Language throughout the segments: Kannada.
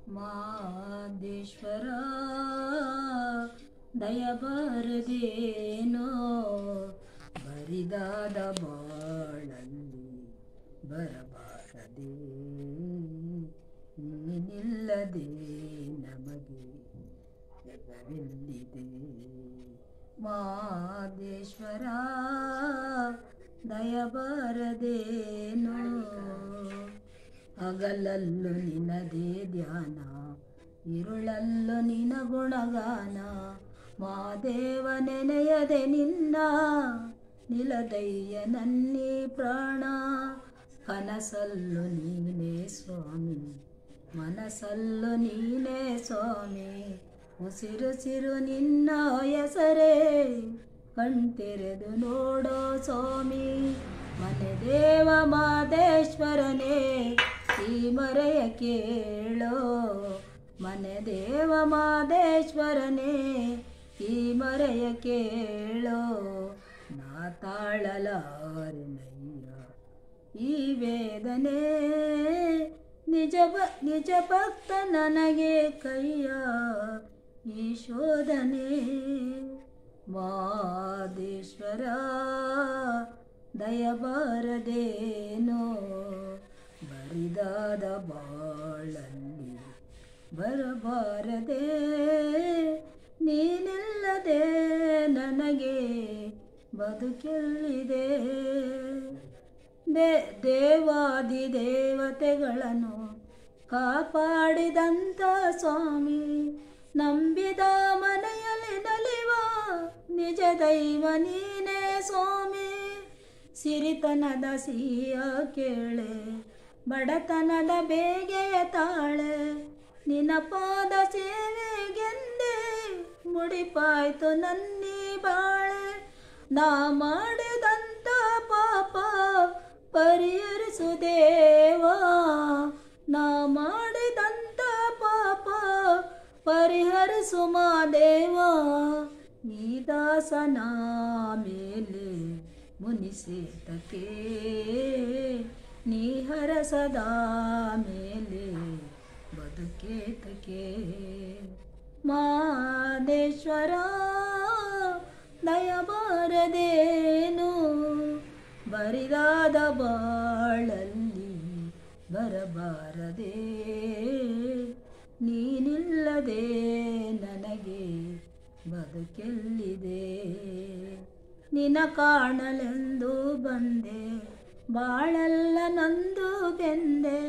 ಮಾದೇಶ್ವರ ದಯಬಾರದೇನೋ ಬರಿದಾದ ಬಾಳಲ್ಲಿ ಬರಬಾರದೆ ನೀನಿಲ್ಲದೆ ನಮಗೆ ಜಗವೆಲ್ಲಿದೆ ಮಾದೇಶ್ವರ ದಯಬಾರದೇನೋ ಹಗಲಲ್ಲೂ ನಿನದೇ ಧ್ಯಾನ ಇರುಳಲ್ಲೂ ನಿನ ಗುಣಗಾನ ಮಾದೇವ ನೆನೆಯದೆ ನಿನ್ನ ನಿಲದಯ್ಯ ನನ್ನಿ ಪ್ರಾಣ ಕನಸಲ್ಲು ನೀನೇ ಸ್ವಾಮಿ ಮನಸ್ಸಲ್ಲು ನೀನೇ ಸ್ವಾಮಿ ಉಸಿರು ಸಿರು ನಿನ್ನ ಹೆಸರೇ ಕಣ್ತೆರೆದು ನೋಡೋ ಸ್ವಾಮಿ ಮನೆ ದೇವ ಮಾದೇಶ್ವರನೇ ಈ ಮರೆಯ ಕೇಳೋ ಮನೆ ದೇವ ಮಾದೇಶ್ವರನೇ ಈ ಮರೆಯ ಕೇಳೋ ನಾ ತಾಳಲಾರೆನಯ್ಯ ಈ ವೇದನೆ ನಿಜ ಭ ನಿಜ ಭಕ್ತ ನನಗೆ ಕೈಯ ಈ ಶೋಧನೆ ಮಾದೇಶ್ವರ ದಯಬಾರದೇನೋ ಬರಿದಾದ ಬಾಳಲ್ಲಿ ಬರಬಾರದೆ ನೀನಿಲ್ಲದೆ ನನಗೆ ಬದುಕೆಲ್ಲಿದೆ ದೇ ದೇವಾದಿ ದೇವತೆಗಳನ್ನು ಕಾಪಾಡಿದಂಥ ಸ್ವಾಮಿ ನಂಬಿದ ಮನೆಯಲ್ಲಿ ನಲಿವ ನಿಜ ದೈವ ನೀನೇ ಸ್ವಾಮಿ ಸಿರಿತನದ ಸಿಹಿಯ ಕೇಳೆ ಬಡತನದ ಬೇಗೆಯ ತಾಳೆ ನಿನ್ನ ಪಾದ ಸೇವೆಗೆಂದೇ ಮುಡಿಪಾಯ್ತು ನನ್ನಿ ಬಾಳೆ ನಾ ಮಾಡಿದಂಥ ಪಾಪ ಪರಿಹರಿಸು ದೇವಾ ನಾ ಮಾಡಿದಂಥ ಪಾಪ ಪರಿಹರಿಸು ಮಾದೇವ ನೀ ದಾಸನ ಮೇಲೆ ಮುನಿಸೇತಕ್ಕೆ ನೀ ಹರಸದ ಮೇಲೆ ಬದುಕೇತಕ್ಕೆ ಮಾದೇಶ್ವರ ದಯಬಾರದೇನು ಬರಿದಾದ ಬಾಳಲ್ಲಿ ಬರಬಾರದೆ ನೀನಿಲ್ಲದೆ ನನಗೆ ಬದುಕೆಲ್ಲಿದೆ ನಿನ ಕಾಣಲೆಂದು ಬಂದೆ ಬಾಳೆಲ್ಲ ನಂದು ಬೆಂದೆ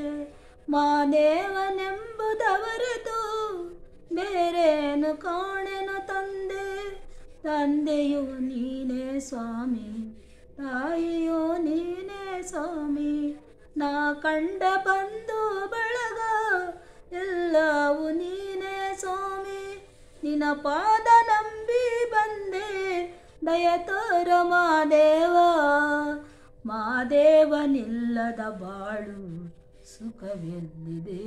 ಮಾದೇವನೆಂಬುದವರದು ಬೇರೇನು ಕಾಣೆನು ತಂದೆ ತಂದೆಯು ನೀನೇ ಸ್ವಾಮಿ ತಾಯಿಯು ನೀನೇ ಸ್ವಾಮಿ ನಾ ಕಂಡ ಬಂದು ಬಳಗ ಎಲ್ಲವೂ ನೀನೇ ಸ್ವಾಮಿ ನಿನ್ನ ಪಾದ ನಂಬಿ ಬಂದೆ ದಯ ತೋರ ಮಾದೇವ ಮಾದೇವನಿಲ್ಲದ ಬಾಳು ಸುಖವೆಲ್ಲಿದೆ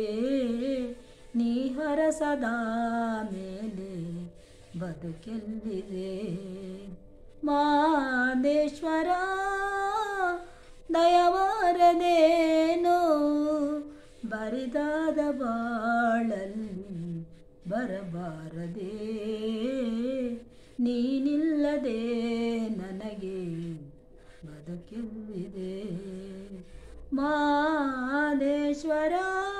ನೀ ಹರಸದ ಮೇಲೆ ಬದುಕೆಲ್ಲಿದೆ ಮಾದೇಶ್ವರ ದಯವಾರದೇನೋ ಬರಿದಾದ ಬಾಳಲ್ಲಿ ಬರಬಾರದೆ ನೀನಿಲ್ಲದೆ ನನಗೆ ಬದುಕೆಲ್ಲಿದೆ ಮಾದೇಶ್ವರ